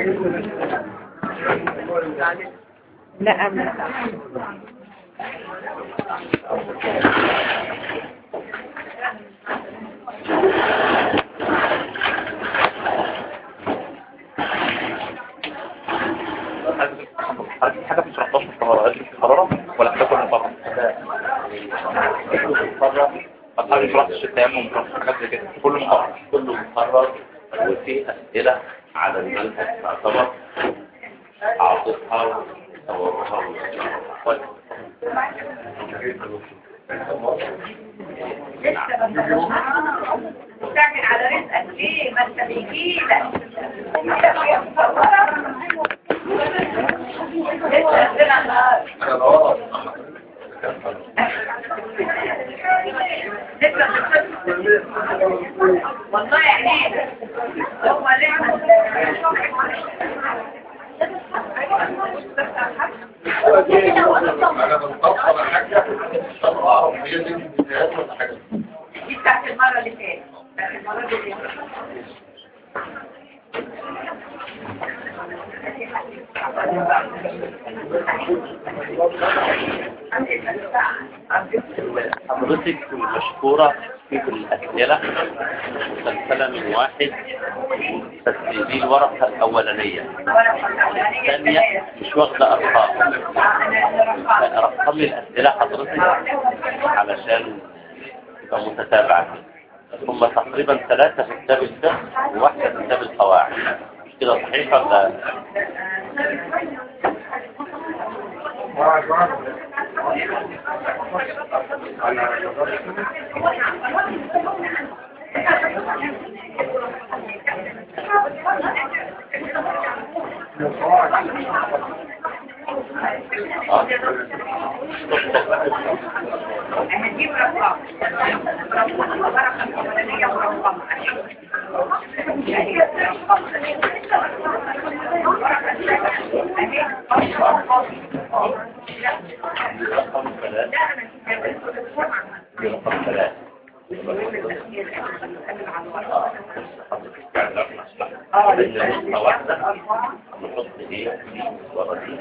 لا ما هذه حاجة في 19 قرار هذه في قرارة ولا حاجة كل مرة طب هذه شرحت الشتام ومكرر حاجات زي كده كل مرة كله مقرر وفي أسئلة على المنهج تعتبر عاطفها وتصورها طيب تعمل على رزقك ليه ما انت بيجيلك لسه عندنا النهارده والله يعني هو انا بنطبق حاجه عشان اعرف هي دي البدايات ولا حاجه دي بتاعت المرة اللي فاتت بتاعت المرة اللي فاتت حضرتك مشكورة في الأسئلة مسلسلة من واحد تسليمي الورقة الأولانية الثانية مش واخدة أرقام رقم الأسئلة حضرتك علشان تبقى متتابعة هم تقريبا ثلاثة في كتاب الفقه وواحدة في كتاب القواعد مش كده صحيح ولا هنجيب رقم رقم الورقة الأولانية ورقم رقم ثلاثة رقم ثلاثة نقطة واحدة نحط ايه دي ورا دي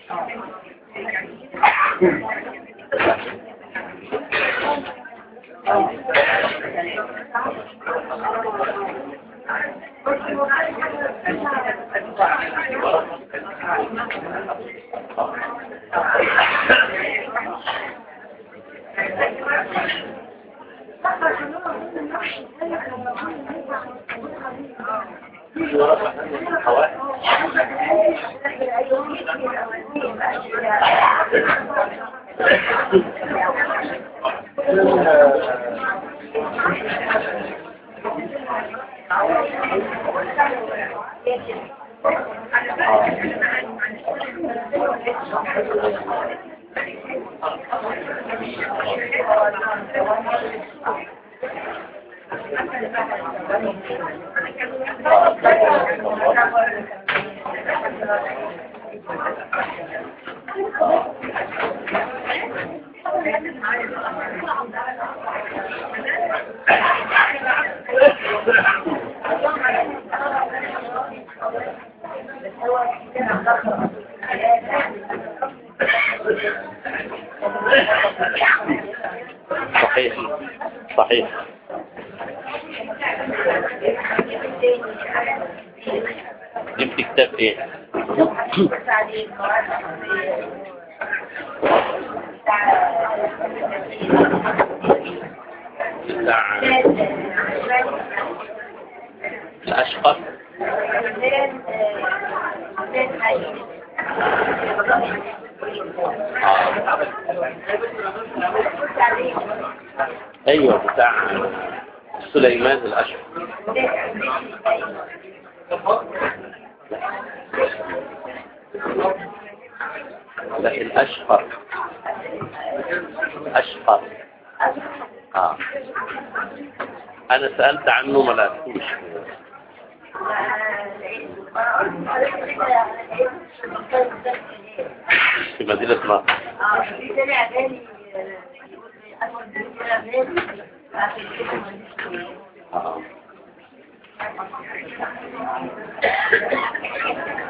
صحيح صحيح جبت كتاب ايه بتاع الاشقر آه. ايوه بتاع سليمان الاشقر لا الاشقر اشقر اه انا سألت عنه ما لقيتوش في مدينة مصر آه.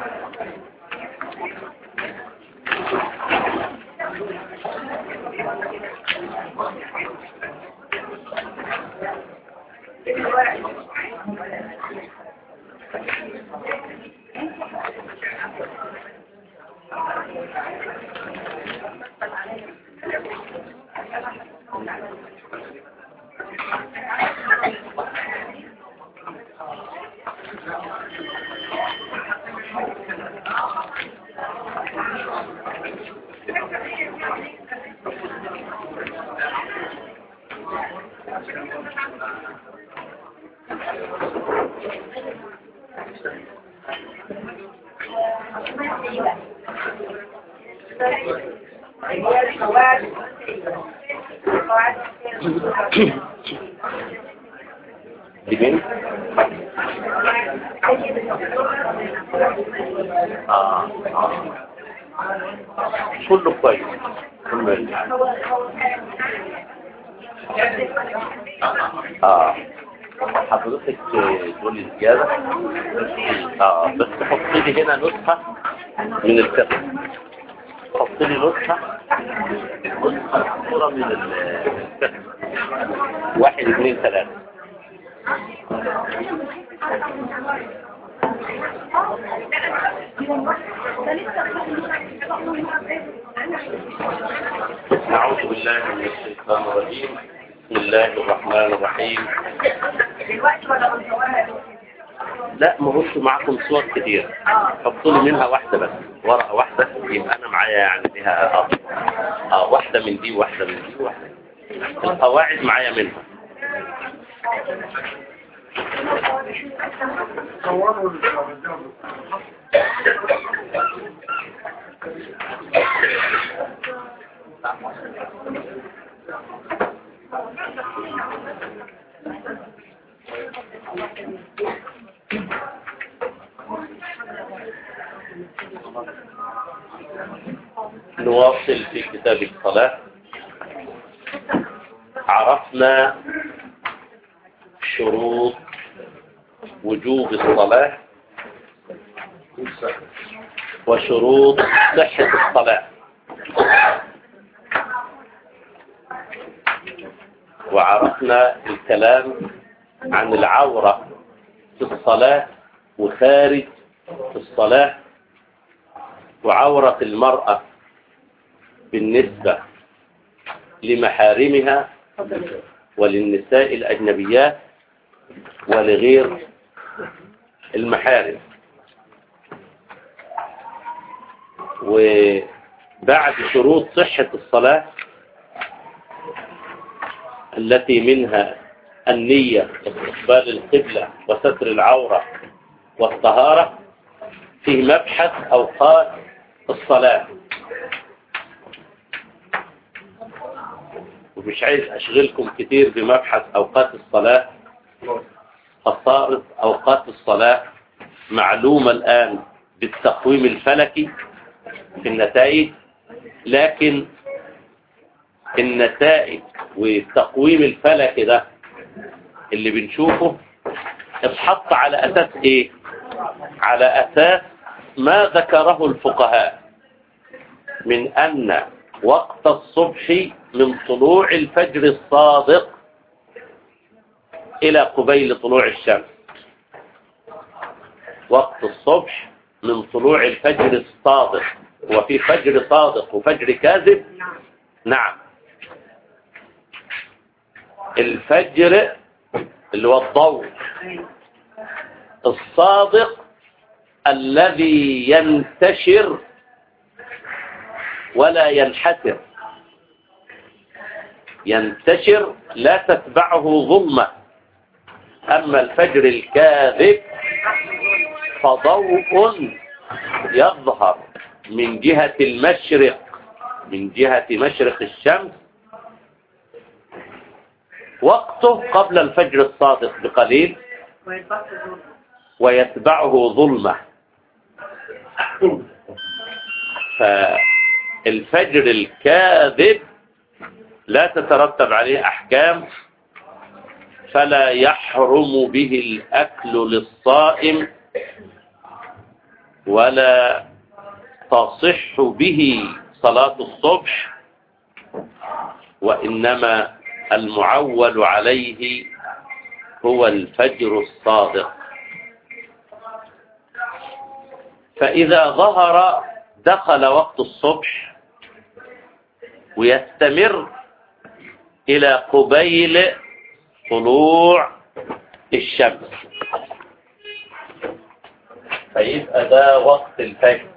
هي القواعد القواعد دي مين؟ اه اه كله كويس كله يرجع. اه حضرتك تقولي زيادة اه بس حط لي هنا نسخة من الفقه حط لي نسخة نسخة صورة من الفقه واحد اثنين ثلاثة أعوذ بالله من الشيطان الرجيم بسم الله الرحمن الرحيم دلوقتي ولا بالصور لا ما هوش معاكم صور كتير حطوا لي منها واحدة بس ورقة واحدة يبقى أنا معايا يعني فيها اه اه واحدة من دي واحدة من دي واحدة القواعد معايا منها صوروا نواصل في كتاب الصلاة عرفنا شروط وجوب الصلاة وشروط صحة الصلاة وعرفنا الكلام عن العورة في الصلاة وخارج في الصلاة وعورة المرأة بالنسبة لمحارمها وللنساء الأجنبيات ولغير المحارم وبعد شروط صحة الصلاة التي منها النية واستقبال القبلة وستر العورة والطهارة في مبحث أوقات الصلاة ومش عايز أشغلكم كتير بمبحث أوقات الصلاة خصائص أوقات الصلاة معلومة الآن بالتقويم الفلكي في النتائج لكن النتائج والتقويم الفلكي ده اللي بنشوفه اتحط على أساس إيه؟ على أساس ما ذكره الفقهاء من أن وقت الصبح من طلوع الفجر الصادق إلى قبيل طلوع الشمس وقت الصبح من طلوع الفجر الصادق وفي فجر صادق وفجر كاذب نعم الفجر اللي هو الضوء الصادق الذي ينتشر ولا ينحسر ينتشر لا تتبعه ظلمة أما الفجر الكاذب فضوء يظهر من جهة المشرق من جهة مشرق الشمس وقته قبل الفجر الصادق بقليل ويتبعه ظلمة فالفجر الكاذب لا تترتب عليه أحكام فلا يحرم به الأكل للصائم ولا تصح به صلاة الصبح وإنما المعول عليه هو الفجر الصادق فإذا ظهر دخل وقت الصبح ويستمر إلى قبيل طلوع الشمس فيبقى ده وقت الفجر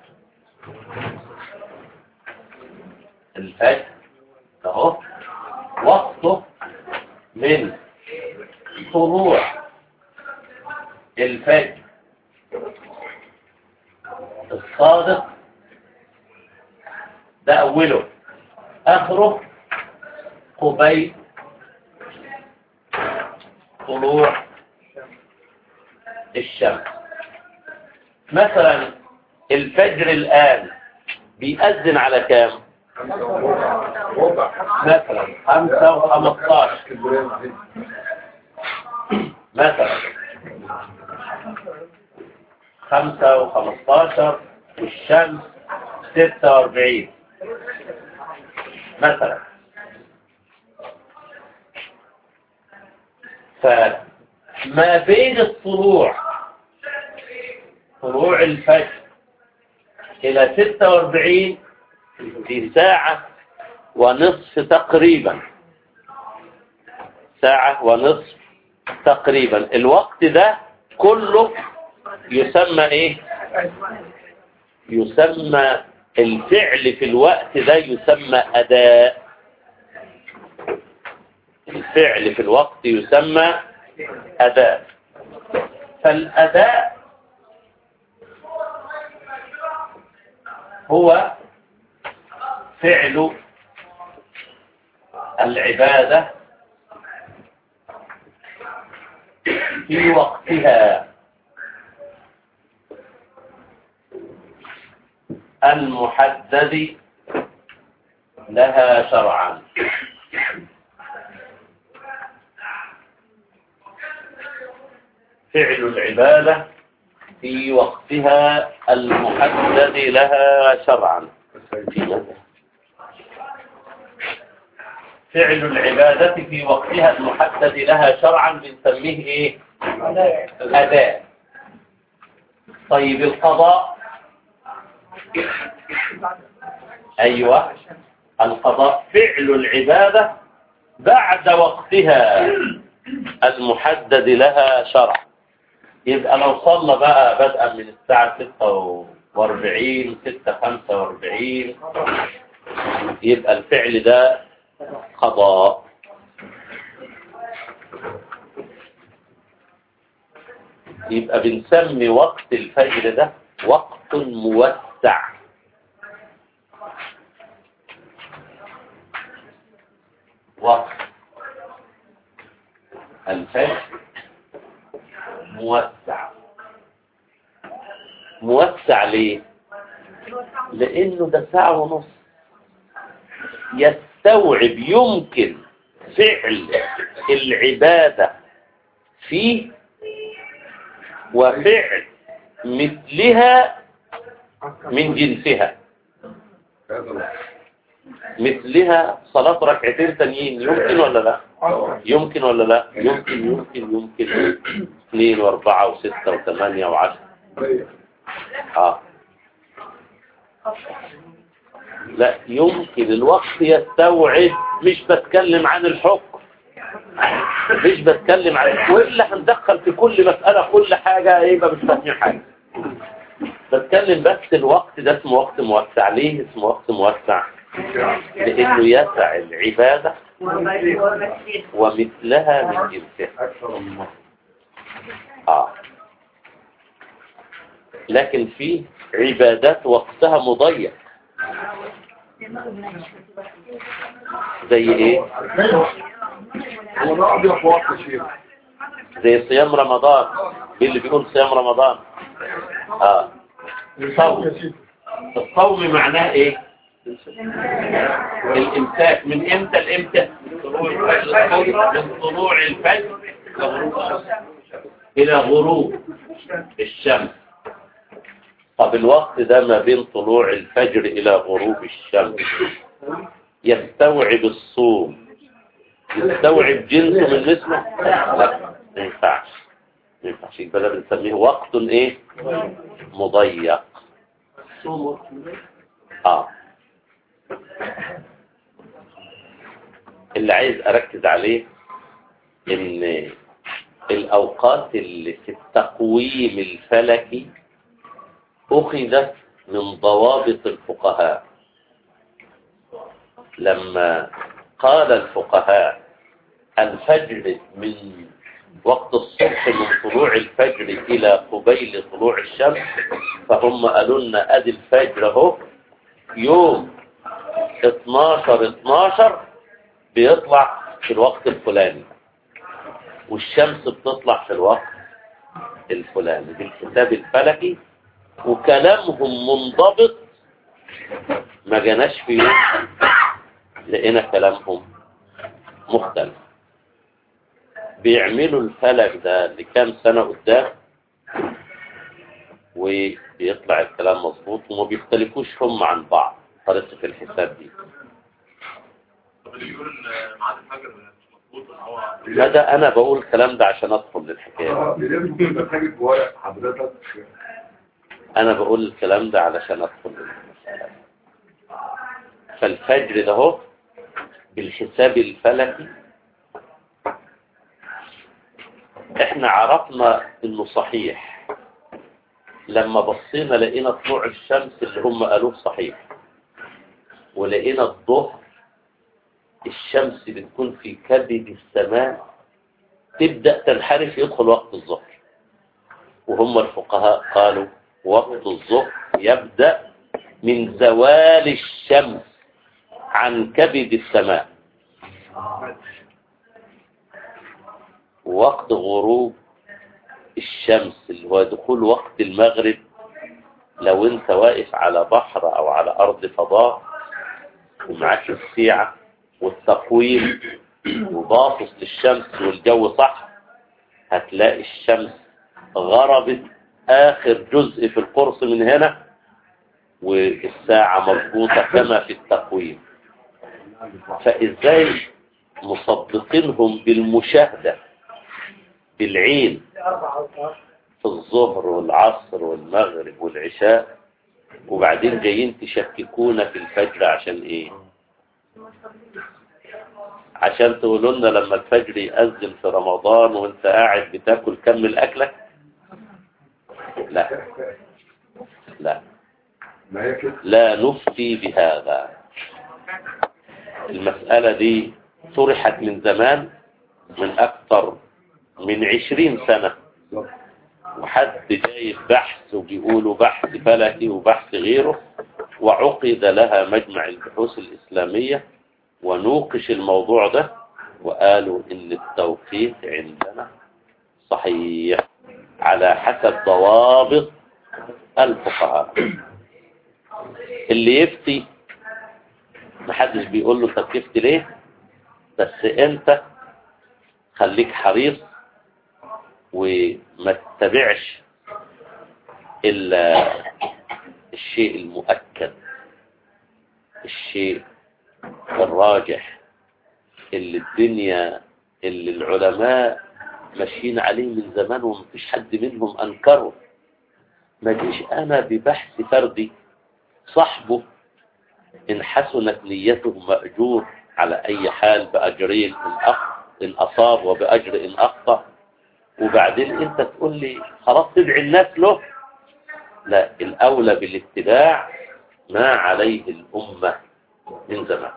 الفجر اهو وقته من طلوع الفجر الصادق ده أوله آخره قبيل طلوع الشمس مثلا الفجر الآن بيأذن على كام ربع مثلا خمسة وخمستاشر اسكندريه معلش مثلا خمسة وخمستاشر والشمس ستة واربعين مثلا فما بين الطلوع طلوع الفجر إلى ستة واربعين في ساعة ونصف تقريبا ساعة ونصف تقريبا الوقت ده كله يسمى ايه يسمى الفعل في الوقت ده يسمى أداء الفعل في الوقت يسمى أداء فالأداء هو فعل العبادة في وقتها المحدد لها شرعا فعل العبادة في وقتها المحدد لها شرعا في ماذا؟ فعل العبادة في وقتها المحدد لها شرعا بنسميه ايه أداء طيب القضاء أيوة القضاء فعل العبادة بعد وقتها المحدد لها شرعا يبقى لو صلى بقى بدءا من الساعة 46 6:45 يبقى الفعل ده قضاء يبقى بنسمي وقت الفجر ده وقت موسع وقت الفجر موسع موسع ليه لانه ده ساعة ونص يستوعب يمكن فعل العبادة فيه وفعل مثلها من جنسها هذا الوقت. مثلها صلاة ركعتين تانيين يمكن ولا لا يمكن ولا لا يمكن يمكن يمكن اثنين واربعة وستة وثمانية وعشرة طيب. اه لا يمكن الوقت يستوعب مش بتكلم عن الحكم مش بتكلم عن والا هندخل في كل مسألة كل حاجة يبقى مش فاهمين حاجة بتكلم بس الوقت ده اسمه وقت موسع ليه اسمه وقت موسع لانه يسع العبادة ومثلها من جنسها أكثر من مرة آه. لكن في عبادات وقتها مضيق زي ايه هو ده أضيق وقت شيء زي صيام رمضان مين اللي بيقول صيام رمضان اه صوم الصوم معناه ايه الامساك من امتى لامتى من طلوع الفجر الى غروب الشمس طب الوقت ده ما بين طلوع الفجر الى غروب الشمس يستوعب الصوم يستوعب جنسه من جسمه لا ما ينفعش ما ينفعش يبقى ده بنسميه وقت ايه مضيق اه اللي عايز اركز عليه ان الاوقات اللي في التقويم الفلكي اخذت من ضوابط الفقهاء لما قال الفقهاء الفجر من وقت الصبح من طلوع الفجر إلى قبيل طلوع الشمس فهم قالوا لنا أدي الفجر اهو يوم 12 12 بيطلع في الوقت الفلاني والشمس بتطلع في الوقت الفلاني بالحساب الفلكي وكلامهم منضبط ما جناش في يوم لقينا كلامهم مختلف بيعملوا الفلك ده لكام سنة قدام وبيطلع الكلام مظبوط وما بيختلفوش هم عن بعض طريقة الحساب دي طب اللي بيقول ان ميعاد الفجر مش مظبوط ان هو لا ده انا بقول الكلام ده عشان ادخل للحكاية اه لازم تبقى حاجة ورق حضرتك انا بقول الكلام ده علشان ادخل للمسألة فالفجر ده هو بالحساب الفلكي احنا عرفنا انه صحيح لما بصينا لقينا طلوع الشمس اللي هم قالوه صحيح ولقينا الظهر الشمس بتكون في كبد السماء تبدأ تنحرف يدخل وقت الظهر وهم الفقهاء قالوا وقت الظهر يبدأ من زوال الشمس عن كبد السماء وقت غروب الشمس اللي هو دخول وقت المغرب لو انت واقف على بحر او على ارض فضاء ومعاك السيعة والتقويم وباصص للشمس والجو صح هتلاقي الشمس غربت اخر جزء في القرص من هنا والساعة مضبوطة كما في التقويم فازاي مصدقينهم بالمشاهدة بالعين في الظهر والعصر والمغرب والعشاء وبعدين جايين تشككونا في الفجر عشان ايه عشان تقولوا لنا لما الفجر يأذن في رمضان وانت قاعد بتاكل كمل اكلك لا لا ما هي كده لا نفتي بهذا المسألة دي طرحت من زمان من أكثر من عشرين سنة وحد جايب بحث وبيقولوا بحث فلكي وبحث غيره وعقد لها مجمع البحوث الإسلامية ونوقش الموضوع ده وقالوا إن التوقيت عندنا صحيح على حسب ضوابط الفقهاء اللي يفتي محدش بيقول له طب تفتي ليه بس انت خليك حريص وما تتبعش الا الشيء المؤكد الشيء الراجح اللي الدنيا اللي العلماء ماشيين عليه من زمان ومفيش حد منهم انكره ما جيش انا ببحث فردي صاحبه إن حسنت نيته مأجور على أي حال بأجرين إن, أخ إن أصاب وبأجر إن أخطأ وبعدين أنت تقول لي خلاص تدعي الناس له لا الأولى بالاتباع ما عليه الأمة من زمان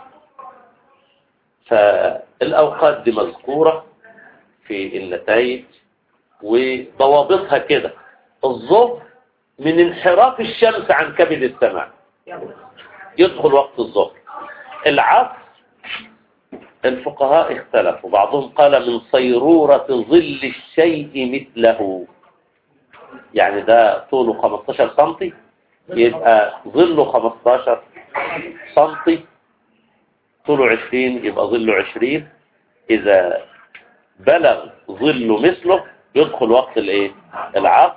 فالأوقات دي مذكورة في النتائج وضوابطها كده الظهر من انحراف الشمس عن كبد السماء يدخل وقت الظهر العصر الفقهاء اختلفوا بعضهم قال من صيرورة ظل الشيء مثله يعني ده طوله 15 سنتي يبقى ظله 15 سنتي طوله 20 يبقى ظله 20 إذا بلغ ظله مثله يدخل وقت الايه العصر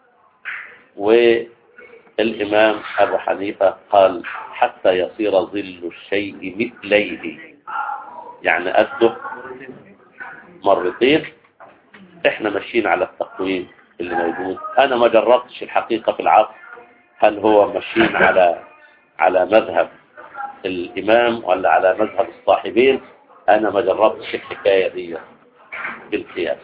والإمام أبو حنيفة قال حتى يصير ظل الشيء مثليه يعني قده مرتين احنا ماشيين على التقويم اللي موجود انا ما جربتش الحقيقة في العصر هل هو ماشيين على على مذهب الامام ولا على مذهب الصاحبين انا ما جربتش الحكاية دي بالقياس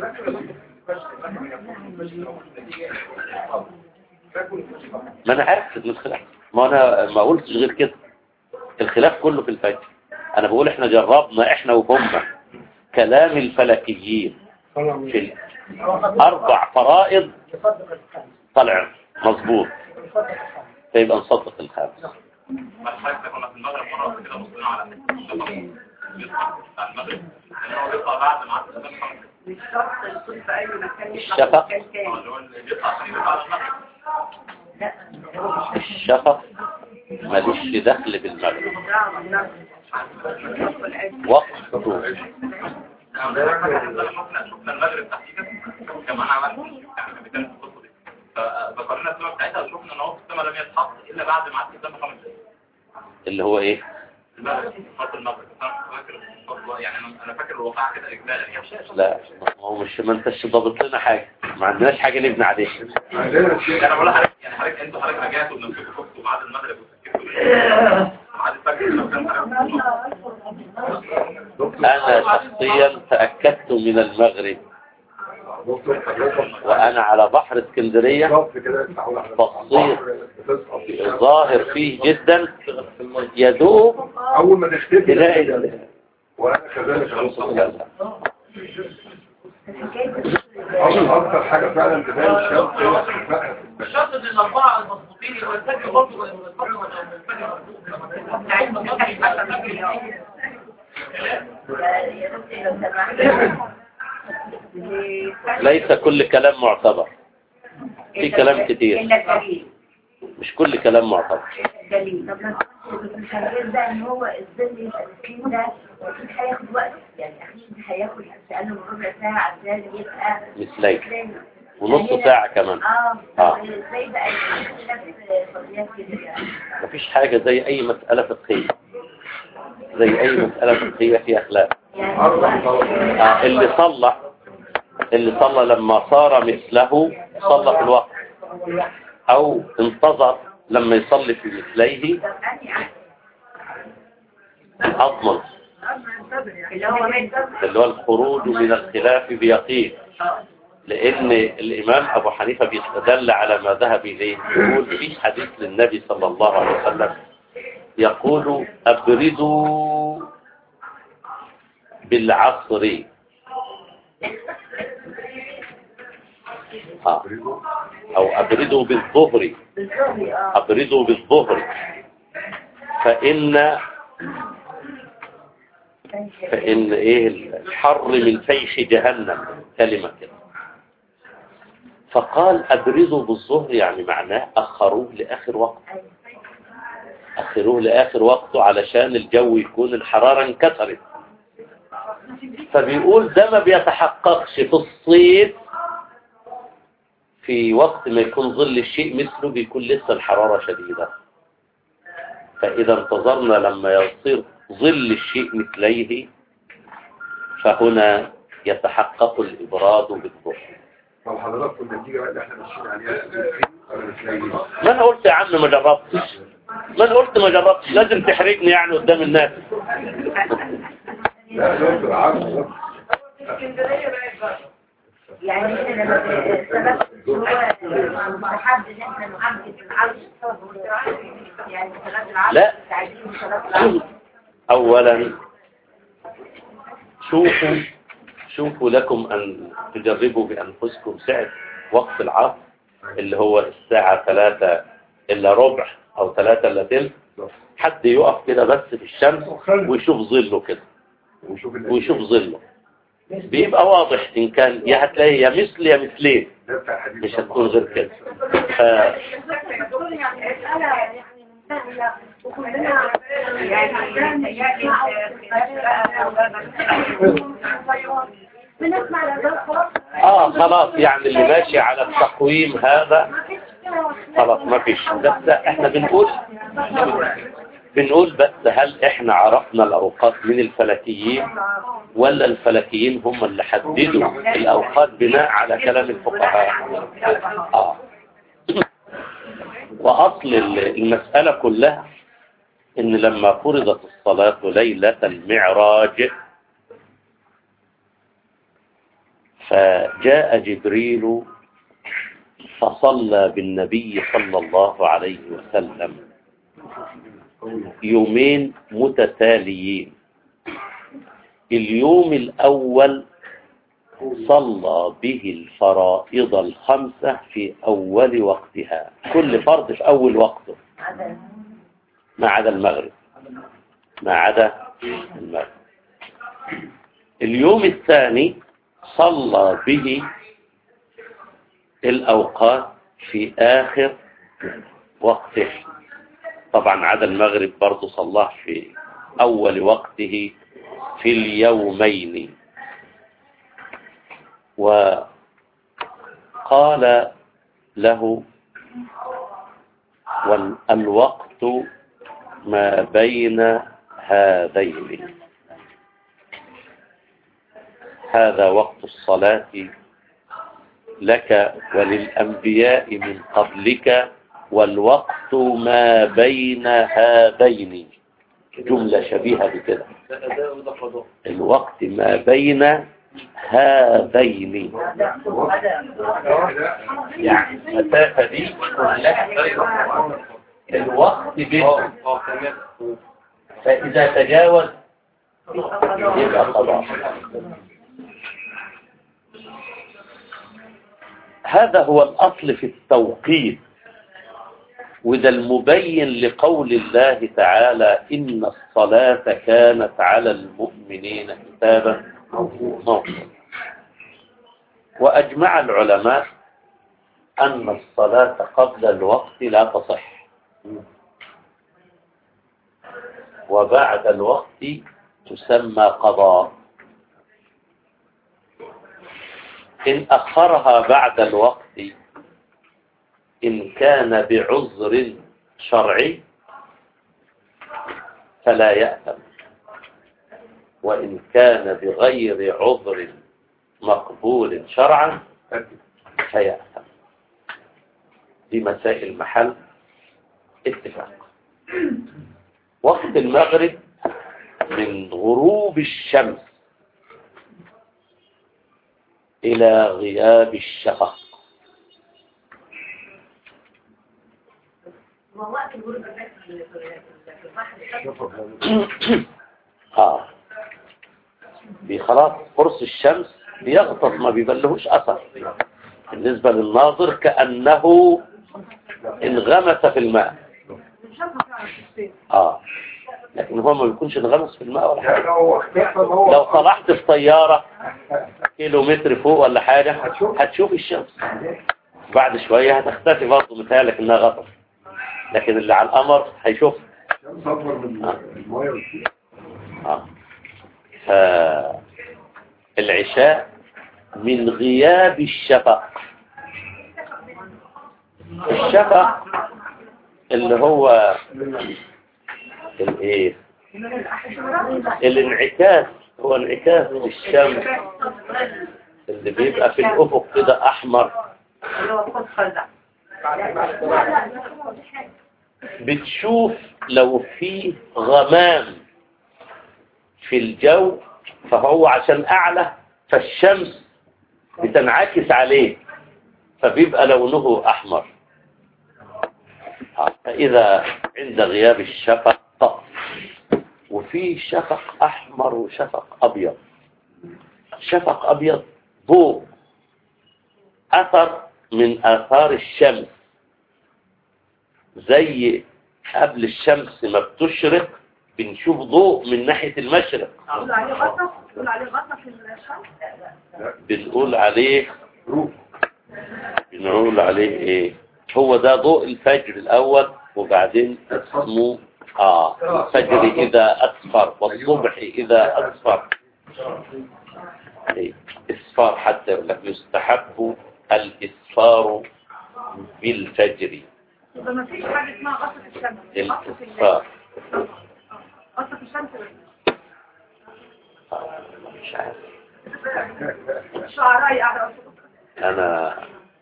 ما انا عارف ان الخلاف ما انا ما قلتش غير كده الخلاف كله في الفجر انا بقول احنا جربنا احنا وهم كلام الفلكيين في أربع فرائض طلع مظبوط فيبقى نصدق الخامس بس حضرتك كنا في المغرب مرة كده بصينا على الشفق بيطلع بتاع المغرب لأن هو بيطلع بعد ما عدت السنة خمسة مش شرط يكون في اي مكان يطلع الشفق. في مكان اه تاني اللي هو اللي بيطلع تقريبا بعد المغرب لا هو مش الشفق ملوش دخل بالمغرب دعوة بالنفس. الشفق الأجل. وقته شفنا شفنا المغرب تحديدا كان معانا عمل يعني كان بيتكلم في القصه دي فذكرنا السماء بتاعتها وشفنا ان هو في السماء لم يتحط الا بعد ما عدت السماء خمس دقايق اللي هو ايه المغرب خط المغرب انا فاكر يعني انا انا فاكر الواقع كده اجمالا يعني لا هو مش ما انتش ضابط لنا حاجة ما عندناش حاجة نبني عليها عندنا شيء انا بقول لحضرتك يعني حضرتك انتوا حضرتك رجعتوا بنفسكم شفتوا ميعاد المغرب وسكتوا ليه؟ ميعاد الفجر لو كان انا شخصيا تأكدت من المغرب دكتور حضرتك وانا على بحر اسكندرية بالظبط كده تحول على بسيط. بتسقط ظاهر فيه جدا يدوب اول ما تختفي تلاقي ال- وانا كذلك يا دكتور. الحكاية اول اكتر حاجه فعلا تبان الشمس هي بقى الشرط ان الاربعه المظبوطين يبقى الفجر برضه الفجر ولا الفجر مظبوط بتاع المكان حتى في اليوم. يا دكتور لو سمحت. ليس كل كلام معتبر في كلام كتير. إلا الدليل مش كل كلام معتبر الدليل طب ما تقولش الخير ده ان هو الظل يبقى مسكين ده واكيد هياخد وقت يعني اكيد هياخد اقل من ربع ساعه عشان يبقى مثليك مثالي. ونص يعني ساعة كمان اه آه. طب ازاي بقى يبقى نفس فضيات كده يعني مفيش حاجة زي أي مسألة فقهية زي أي مسألة فقهية في أخلاق يعني آه، اللي صلى اللي صلى لما صار مثله صلى في الوقت أو انتظر لما يصلي في مثليه طب أني أضمن اللي هو من اللي هو الخروج من الخلاف بيقين لأن الإمام أبو حنيفة بيستدل على ما ذهب إليه يقول في حديث للنبي صلى الله عليه وسلم يقول أبردوا بالعصر آه. أو أبردوا بالظهر بالظبط اه أبردوا بالظهر فإن فإن إيه الحر من فيش جهنم كلمة كده فقال أبردوا بالظهر يعني معناه أخروه لآخر وقت أخروه لآخر وقته علشان الجو يكون الحرارة انكسرت فبيقول ده ما بيتحققش في الصيف في وقت ما يكون ظل الشيء مثله بيكون لسه الحرارة شديدة فإذا انتظرنا لما يصير ظل الشيء مثليه فهنا يتحقق الإبراد بالظهر طب حضرتك كنت النتيجه بقى اللي احنا ماشيين عليها ولا مش لاقيين؟ ما انا قلت يا عم ما جربتش ما انا قلت ما جربتش لازم تحرجني يعني قدام الناس لا يا دكتور عارف يعني احنا لما السبب هو المستحب ان احنا نعالج العالج يعني صلاة العصر لا. تعجيل صلاة العصر اولا شوفوا شوفوا لكم ان تجربوا بانفسكم ساعة وقت العصر اللي هو الساعة ثلاثة الا ربع او ثلاثة الا تلت حد يقف كده بس في الشمس ويشوف ظله كده وشوف ويشوف ظله بيبقى واضح ان كان يا هتلاقي يا مثل يا مثلين ده بتاع حديث مش هتكون غير كده ف... اه خلاص يعني اللي ماشي على التقويم هذا خلاص ما فيش بس احنا بنقول بنقول بس هل احنا عرفنا الاوقات من الفلكيين ولا الفلكيين هم اللي حددوا الاوقات بناء على كلام الفقهاء اه واصل المسألة كلها ان لما فرضت الصلاة ليلة المعراج فجاء جبريل فصلى بالنبي صلى الله عليه وسلم يومين متتاليين اليوم الأول صلى به الفرائض الخمسة في أول وقتها كل فرض في أول وقته عدد ما عدا المغرب ما عدا المغرب اليوم الثاني صلى به الأوقات في آخر وقته طبعا عدا المغرب برضه صلاه في أول وقته في اليومين وقال له والوقت ما بين هذين هذا وقت الصلاة لك وللأنبياء من قبلك والوقت ما بين هذين جملة شبيهة بكده الوقت ما بين هذين يعني المسافة دي كلها الوقت بينهم فإذا تجاوز يبقى قضاء هذا هو الأصل في التوقيت وده المبين لقول الله تعالى إن الصلاة كانت على المؤمنين كتابا موقوتا وأجمع العلماء أن الصلاة قبل الوقت لا تصح وبعد الوقت تسمى قضاء إن أخرها بعد الوقت إن كان بعذر شرعي فلا يأثم وإن كان بغير عذر مقبول شرعا فيأثم دي مسائل محل اتفاق وقت المغرب من غروب الشمس إلى غياب الشفق هو وقت الغروب بس في في البحر آه بي خلاص قرص الشمس بيغطس ما بيبلهوش أثر بالنسبة للناظر كأنه انغمس في الماء آه لكن هو ما بيكونش انغمس في الماء ولا حاجة هو اختفى هو لو طلعت في طيارة كيلو متر فوق ولا حاجة هتشوف الشمس بعد شوية هتختفي برضه مثالك انها غطس لكن اللي على القمر هيشوف الشمس اكبر من المايه والشيء آه. فالعشاء من غياب الشفق الشفق اللي هو الايه الانعكاس هو انعكاس الشمس اللي بيبقى في الافق كده احمر بتشوف لو في غمام في الجو فهو عشان اعلى فالشمس بتنعكس عليه فبيبقى لونه احمر فاذا عند غياب الشفق وفي شفق احمر وشفق ابيض شفق ابيض ضوء اثر من اثار الشمس زي قبل الشمس ما بتشرق بنشوف ضوء من ناحية المشرق تقول عليه غطس تقول عليه غطس في الشمس بنقول عليه بنقول عليه ايه هو ده ضوء الفجر الاول وبعدين اسمه اه الفجر اذا اصفر والصبح اذا اصفر إيه؟ اصفار حتى يقول لك يستحب الاسفار بالفجر يبقى ما فيش حاجه اسمها غطس الشمس غطس في الاصفار غطس الشمس آه، مش عارف الشعراء قاعده انا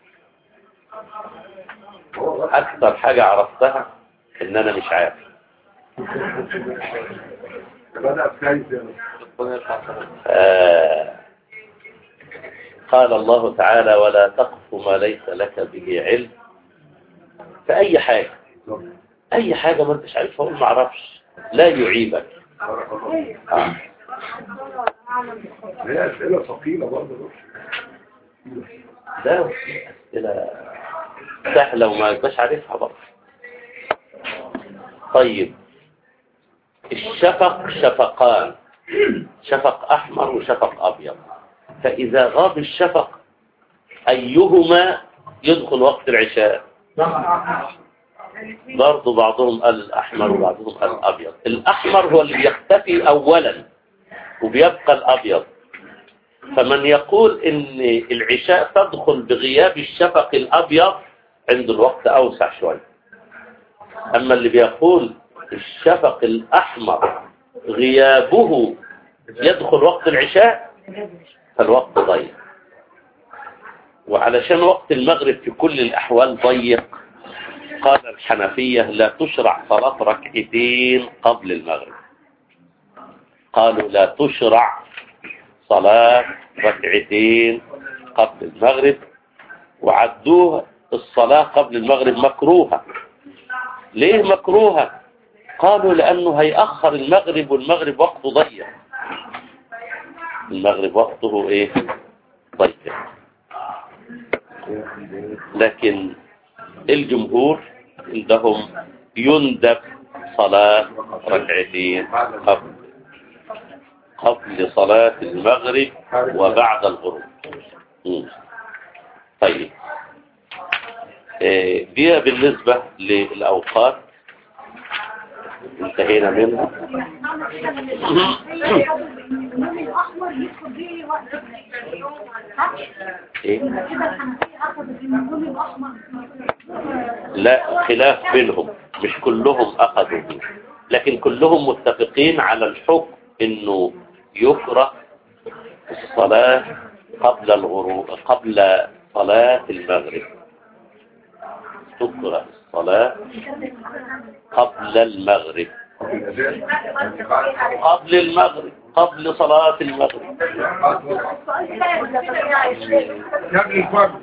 اكثر حاجة عرفتها ان انا مش عارف بدأ بكايز آه قال الله تعالى ولا تقف ما ليس لك به علم فأي حاجة أي حاجة ما انتش عارفها قول ما اعرفش لا يعيبك آه. هي اسئله ثقيله برضه ده أسئلة سهلة وما يبقاش عارفها برضه طيب الشفق شفقان شفق أحمر وشفق أبيض فإذا غاب الشفق أيهما يدخل وقت العشاء برضه بعضهم قال الأحمر وبعضهم قال الأبيض الأحمر هو اللي يختفي أولا وبيبقى الأبيض فمن يقول ان العشاء تدخل بغياب الشفق الابيض عند الوقت اوسع شوية اما اللي بيقول الشفق الاحمر غيابه يدخل وقت العشاء فالوقت ضيق وعلشان وقت المغرب في كل الاحوال ضيق قال الحنفية لا تشرع صلاة ركعتين قبل المغرب قالوا لا تشرع صلاة ركعتين قبل المغرب وعدوها الصلاة قبل المغرب مكروهة ليه مكروهة قالوا لأنه هيأخر المغرب والمغرب وقته ضيق المغرب وقته ايه ضيق لكن الجمهور عندهم يندب صلاة ركعتين قبل قبل صلاة المغرب وبعد الغروب مم. طيب آه، دي بالنسبة للأوقات انتهينا منها اللون الاحمر يدخل بيه وقت صح؟ ايه كده الحنفيه اخذت اللون الاحمر لا خلاف بينهم مش كلهم أخذوا به لكن كلهم متفقين على الحكم انه يكره الصلاة قبل الغروب قبل صلاة المغرب تكره الصلاة قبل المغرب قبل المغرب قبل صلاة المغرب يا ابن الفرد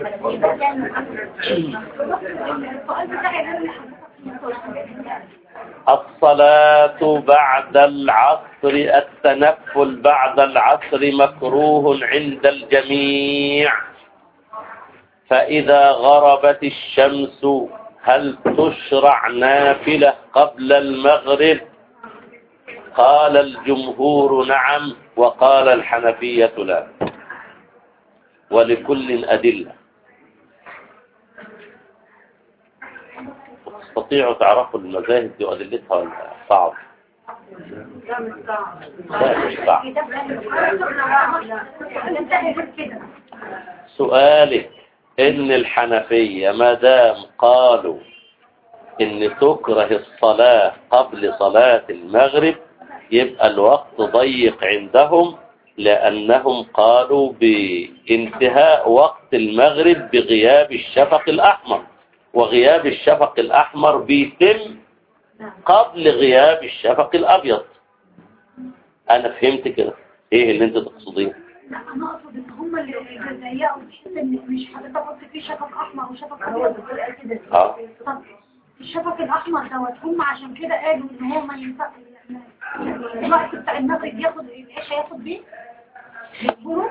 السؤال بتاعي ده اللي الصلاة بعد العصر التنفل بعد العصر مكروه عند الجميع فإذا غربت الشمس هل تشرع نافلة قبل المغرب قال الجمهور نعم وقال الحنفية لا ولكل أدلة تستطيعوا تعرفوا المذاهب دي وأدلتها ولا صعب لا مش صعب سؤالك ان الحنفية ما دام قالوا ان تكره الصلاة قبل صلاة المغرب يبقى الوقت ضيق عندهم لأنهم قالوا بانتهاء وقت المغرب بغياب الشفق الأحمر وغياب الشفق الأحمر بيتم قبل غياب الشفق الأبيض أنا فهمت كده إيه اللي أنت تقصديه لا انا اقصد ان هم اللي بيضيقوا بحيث ان مش حضرتك قلت في شفق احمر وشفق ابيض اه طب الشفق الاحمر دوت هم عشان كده قالوا ان هو ما ينفع يعني الوقت بتاع المغرب ياخد العشاء ياخد بيه يصبروا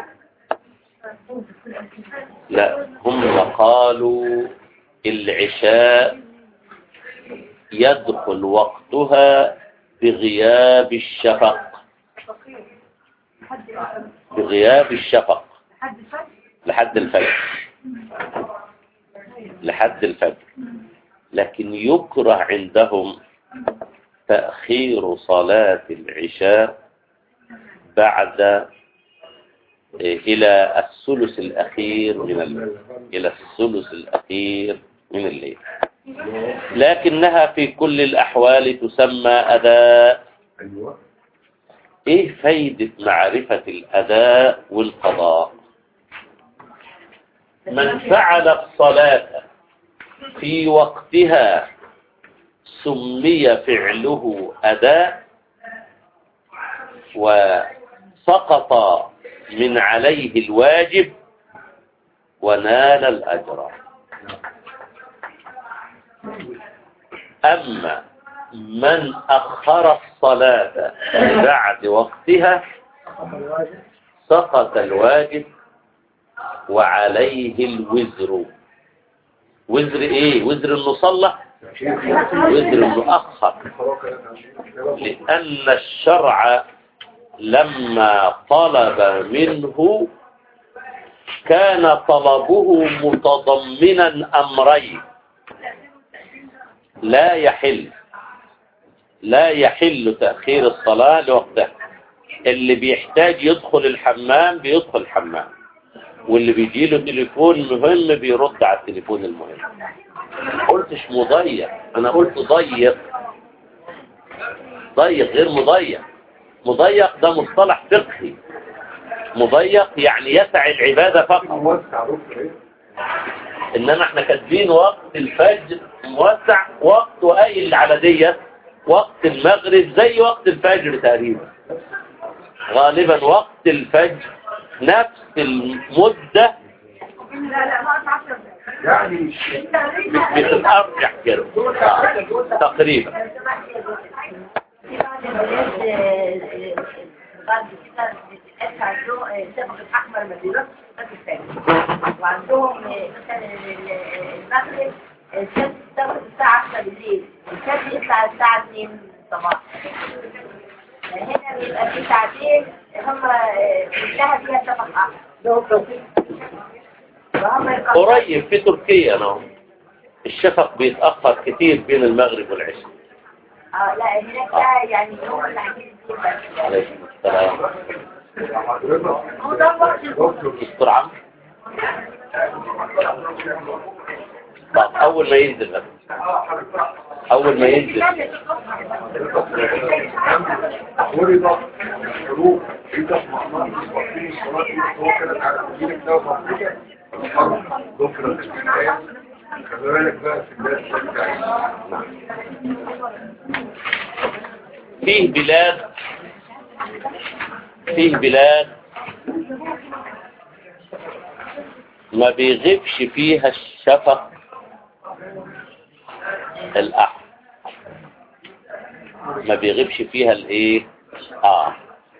لا هم قالوا العشاء يدخل وقتها بغياب الشفق لحد بغياب الشفق لحد الفجر لحد الفجر لحد الفجر لكن يكره عندهم تأخير صلاة العشاء بعد إيه، إلى الثلث الأخير من الليل إلى الثلث الأخير من الليل لكنها في كل الأحوال تسمى أداء ايوه إيه فايدة معرفة الأداء والقضاء من فعل الصلاة في وقتها سمي فعله أداء وسقط من عليه الواجب ونال الأجر أما من أخر الصلاة بعد وقتها سقط الواجب وعليه الوزر وزر ايه وزر انه صلى وزر انه اخر لان الشرع لما طلب منه كان طلبه متضمنا امرين لا يحل لا يحل تأخير الصلاة لوقتها اللي بيحتاج يدخل الحمام بيدخل الحمام واللي بيجي له تليفون مهم بيرد على التليفون المهم قلتش مضيق انا قلت ضيق ضيق غير مضيق مضيق ده مصطلح فقهي مضيق يعني يسع العبادة فقط موسع دكتور ايه؟ انما احنا كاتبين وقت الفجر موسع وقت وقايل على ديت وقت المغرب زي وقت الفجر تقريبا غالبا وقت الفجر نفس المدة لا لا ما أعرف يعني مش بتتأرجح كده تقريبا بعد كده بتتقاس عندهم السبق الأحمر ما بيروحش بس الثاني وعندهم مثلا المغرب الشمس تاخد الساعة 10 بالليل الشمس يطلع الساعة 2 الصباح هنا بيبقى في ساعتين هم كلها فيها سبق أحمر وهم يقدروا- قريب في تركيا انا أهو. الشفق بيتأخر كتير بين المغرب والعشاء اه لا هناك بقى يعني يوم العجيز جدا عليكم السلام حضرتك هو ده وقت دكتور دكتور عمرو طب اول ما ينزل بس اول ما ينزل فرض الشروط في تسمع الله وفي الصلاة في هو كانت على سبيل ده ومفروضة الحرب ذكر الإسلام كذلك بقى في الناس الشركة فيه بلاد فيه بلاد ما بيغيبش فيها الشفق الأحمر ما بيغيبش فيها الايه اه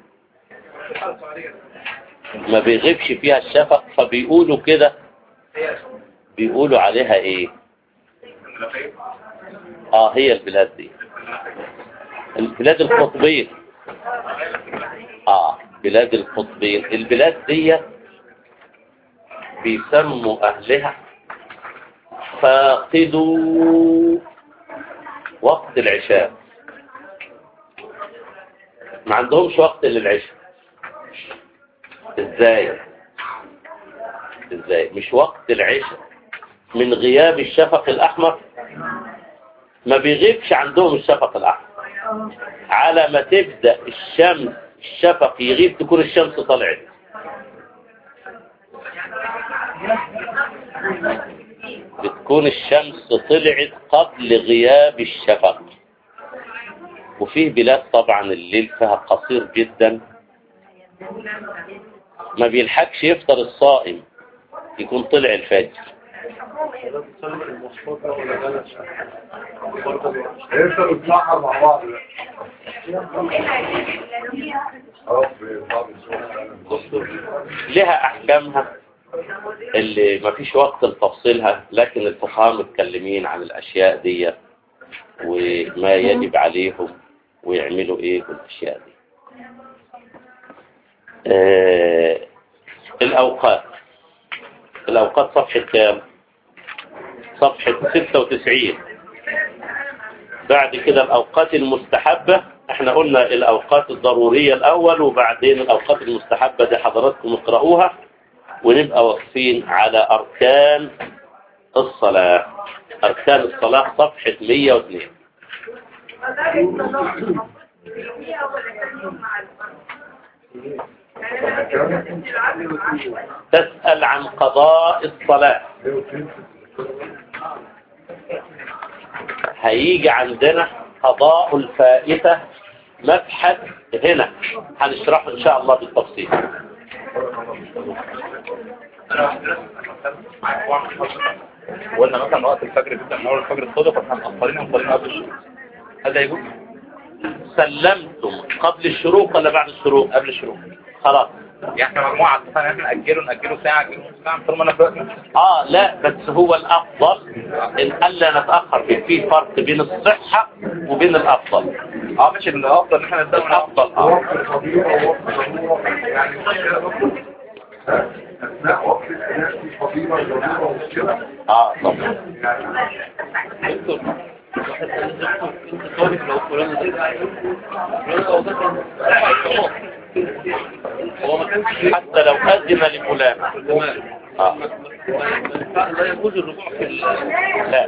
ما بيغيبش فيها الشفق فبيقولوا كده بيقولوا عليها ايه اه هي البلاد دي البلاد القطبية اه بلاد القطبية البلاد دي بيسموا اهلها فاقدوا وقت العشاء ما عندهمش وقت للعشاء ازاي ازاي مش وقت العشاء من غياب الشفق الاحمر ما بيغيبش عندهم الشفق الاحمر على ما تبدأ الشمس الشفق يغيب تكون الشمس طلعت بتكون الشمس طلعت قبل غياب الشفق وفيه بلاد طبعا الليل فيها قصير جدا ما بيلحقش يفطر الصائم يكون طلع الفجر هيفضلوا يتسحر مع بعض بقى. اه في بعض الصور لها احكامها اللي ما فيش وقت لتفصيلها لكن الفقهاء متكلمين عن الاشياء دي وما يجب عليهم ويعملوا ايه في الاشياء دي آه الاوقات الاوقات صفحة كام صفحة 96 بعد كده الاوقات المستحبة احنا قلنا الاوقات الضرورية الاول وبعدين الاوقات المستحبة دي حضراتكم اقرأوها ونبقى واقفين على اركان الصلاة اركان الصلاة صفحة 102 تسأل عن قضاء الصلاة هيجي عندنا قضاء الفائتة مبحث هنا هنشرحه ان شاء الله بالتفصيل قلنا مثلا وقت الفجر بيبدأ من أول الفجر الصادق واحنا مأخرين ومصلين قبل الشروق هذا يجوز؟ سلمتم قبل الشروق ولا بعد الشروق قبل الشروق خلاص يعني احنا مجموعة مثلا احنا نأجله نأجله ساعة نأجله نص ساعة طول ما انا في وقت اه لا بس هو الافضل ان الا نتاخر في في فرق بين الصحه وبين الافضل اه ماشي الافضل ان احنا نبدأ من الافضل اه وقت الفضيلة ووقت الضرورة يعني أثناء وقت الخلاف في فضيلة وضرورة ومشكلة اه طبعا يعني حتى لو اذن لفلان اه لا يجوز الرجوع في ال- لا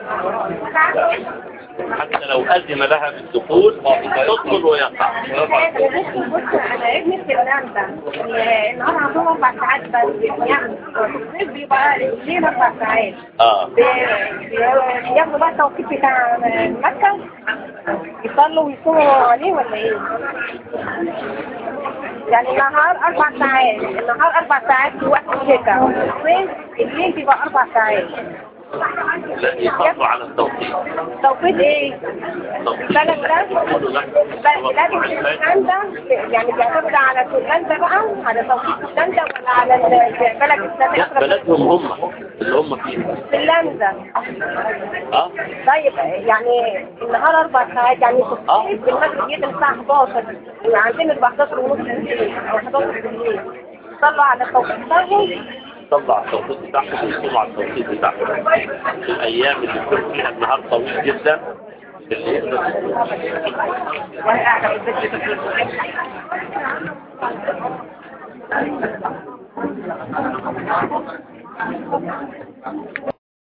حتى لو اذن لها بالدخول تدخل ويقع انا ابني في هولندا النهار عندهم اربع ساعات بس يعني الصيف بيبقى الليل اربع ساعات اه بي- بي- بياخدوا بقى التوقيت بتاع مكة يصلوا ويصوموا عليه ولا ايه؟ يعني النهار أربع ساعات النهار أربع ساعات في وقت الشتاء الصيف الليل بيبقى أربع ساعات لا يخافوا على التوقيت توقيت ايه؟ البلد ده بلد هولندا يعني بيعتمد على هولندا بقى على توقيت هولندا ولا على البلد لا الثانية بلدهم هم اللي هم فيها فنلندا اه طيب يعني النهار أربع ساعات يعني في الصيف المغرب يجي الساعة 11 وعندنا ب 11 ونص بالليل أو 11 بالليل صلوا على التوقيت بتاعهم طلع التوقيت بتاعهم ويصوموا على التوقيت بتاعهم في الايام اللي بيكون فيها النهار طويل جدا الليل وهي قاعدة في البيت